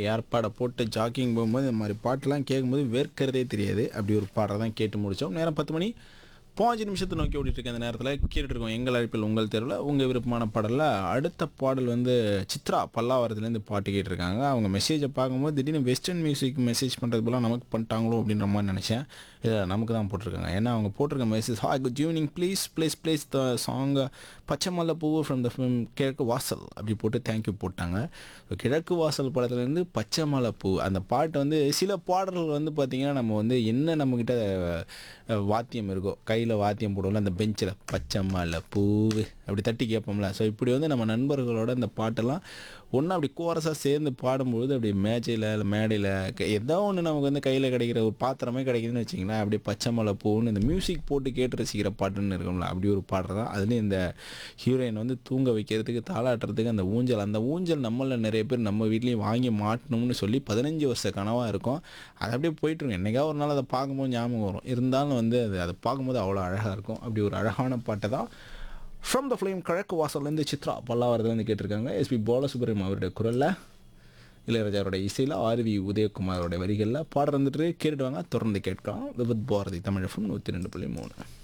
ஏற்பாடை போட்டு ஜாக்கிங் போகும்போது இந்த மாதிரி பாட்டெல்லாம் கேட்கும்போது வேர்க்கிறதே தெரியாது அப்படி ஒரு பாடலை தான் கேட்டு முடித்தோம் நேரம் பத்து மணி பாஞ்சு நிமிஷத்தை நோக்கி ஓடிட்டு இருக்க அந்த நேரத்தில் கேட்டுட்டு இருக்கோம் எங்கள் அழைப்பில் உங்கள் தெருவில் உங்கள் விருப்பமான பாடலில் அடுத்த பாடல் வந்து சித்ரா பல்லாவரத்துலேருந்து பாட்டு கேட்டிருக்காங்க அவங்க மெசேஜை பார்க்கும்போது திடீர்னு வெஸ்டர்ன் மியூசிக் மெசேஜ் பண்ணுறது போல நமக்கு பண்ணிட்டாங்களோ அப்படின்ற மாதிரி நினச்சேன் இல்லை நமக்கு தான் போட்டிருக்காங்க ஏன்னா அவங்க போட்டிருக்க message hi good evening please please please the சாங்கை பச்சை மல்ல பூ ஃப்ரம் த ஃபிலிம் கிழக்கு வாசல் அப்படி போட்டு தேங்க்யூ போட்டாங்க So, கிழக்கு வாசல் படத்துலேருந்து பச்சை மலை பூ அந்த பாட்டு வந்து சில பாடல்கள் வந்து பார்த்திங்கன்னா நம்ம வந்து என்ன நம்மக்கிட்ட அஹ், வாத்தியம் இருக்கோ கையில் வாத்தியம் போடுவோம்ல அந்த பெஞ்சில் பச்சை மலை பூவு அப்படி தட்டி கேட்போம்ல ஸோ இப்படி வந்து நம்ம நண்பர்களோட இந்த பாட்டெல்லாம் ஒன்றா அப்படி கோரஸாக சேர்ந்து பாடும்பொழுது அப்படி மேஜையில் இல்லை மேடையில் ஏதோ ஒன்று நமக்கு வந்து கையில் கிடைக்கிற ஒரு பாத்திரமே கிடைக்குதுன்னு வச்சிங்களேன் அப்படியே பச்சை மலை பூன்னு இந்த மியூசிக் போட்டு கேட்டு ரசிக்கிற பாட்டுன்னு இருக்கும்ல அப்படி ஒரு பாட்டு தான் அதுலேயும் இந்த ஹீரோயின் வந்து தூங்க வைக்கிறதுக்கு தாளாட்டுறதுக்கு அந்த ஊஞ்சல் அந்த ஊஞ்சல் நம்மள நிறைய பேர் நம்ம வீட்லேயும் வாங்கி மாட்டணும்னு சொல்லி பதினஞ்சு வருஷ கனவாக இருக்கும் அது அப்படியே போயிட்டுருக்கும் என்னைக்கா ஒரு நாள் அதை பார்க்கும்போது ஞாபகம் வரும் இருந்தாலும் வந்து அது அதை பார்க்கும்போது அவ்வளோ அழகாக இருக்கும் அப்படி ஒரு அழகான பாட்டை தான் ஃப்ரம் த ஃப்ளேம் கிழக்கு வாசல்லேருந்து சித்ரா பல்லாவரத்துலேருந்து கேட்டிருக்காங்க எஸ்பி பாலசுப்ரமணியம் அவருடைய குரலில் இளையராஜாவோட இசையில் ஆர்வி உதயகுமாரோட வரிகளில் பாடம் இருந்துட்டு கேட்டுட்டு வாங்க தொடர்ந்து கேட்கலாம் விபத் பாரதி தமிழ் எஃப்எம் நூற்றி ரெண்டு புள்ளி மூணு